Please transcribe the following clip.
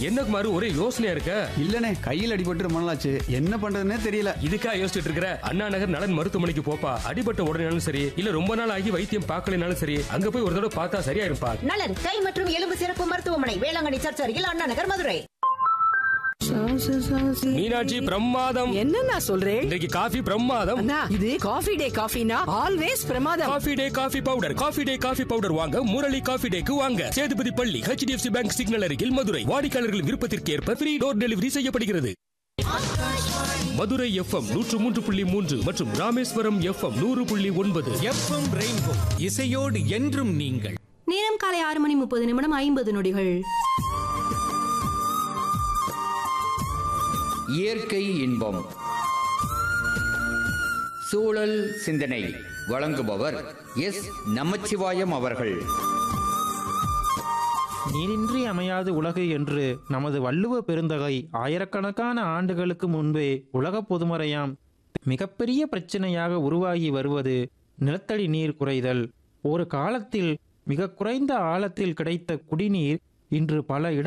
என்ன குமார் ஒரே யோசனையா இருக்க இல்லனே கையில் அடிபட்டு ரொம்ப நாளாச்சு என்ன பண்றதுன்னே தெரியல இதுக்கா யோசிச்சுட்டு இருக்கிற அண்ணா நகர் நலன் மருத்துவமனைக்கு போப்பா அடிபட்ட உடனேனாலும் சரி இல்ல ரொம்ப நாள் ஆகி வைத்தியம் பார்க்கலைனாலும் சரி அங்க போய் ஒரு தடவை பார்த்தா சரியா இருப்பா நலன் கை மற்றும் எலும்பு சிறப்பு மருத்துவமனை வேளாங்கண்ணி சர்ச் அருகில் அண்ணா நகர் மதுரை மீனாட்சி பிரமாதம் என்னண்ணா சொல்றேன் இன்றைக்கு காஃபி பிரமாதம் அண்ணா இது காஃபி டே காஃபினா ஆல்வேஸ் பிரமாதம் coffee day coffee powder coffee day coffee powder வாங்க முரளி காஃபி டேக்கு வாங்க சேதுபதி பள்ளி ஹெச்டிஎஃப்சி பேங்க் சிக்னல் அருகில் மதுரை வாடிக்கையாளர்கள் விருப்பத்திற்கு ஏற்ப ஃப்ரீ டோர் டெலிவரி செய்யப்படுகிறது மதுரை எஃப்எம் நூற்று மூன்று புள்ளி மூன்று மற்றும் ராமேஸ்வரம் எஃப்எம் நூறு புள்ளி ஒன்பது எஃப்எம் ரெயின்போ இசையோடு என்றும் நீங்கள் நேரம் காலை ஆறு மணி முப்பது நிமிடம் ஐம்பது நொடிகள் இயற்கை இன்பம் சூழல் சிந்தனை வழங்குபவர் எஸ் நமச்சிவாயம் அவர்கள் நீரின்றி அமையாது உலகு என்று நமது வள்ளுவ பெருந்தகை ஆயிரக்கணக்கான ஆண்டுகளுக்கு முன்பே உலக பொதுமறையாம் மிகப்பெரிய பிரச்சனையாக உருவாகி வருவது நிலத்தடி நீர் குறைதல் ஒரு காலத்தில் மிக குறைந்த ஆழத்தில் கிடைத்த குடிநீர் இன்று பல இட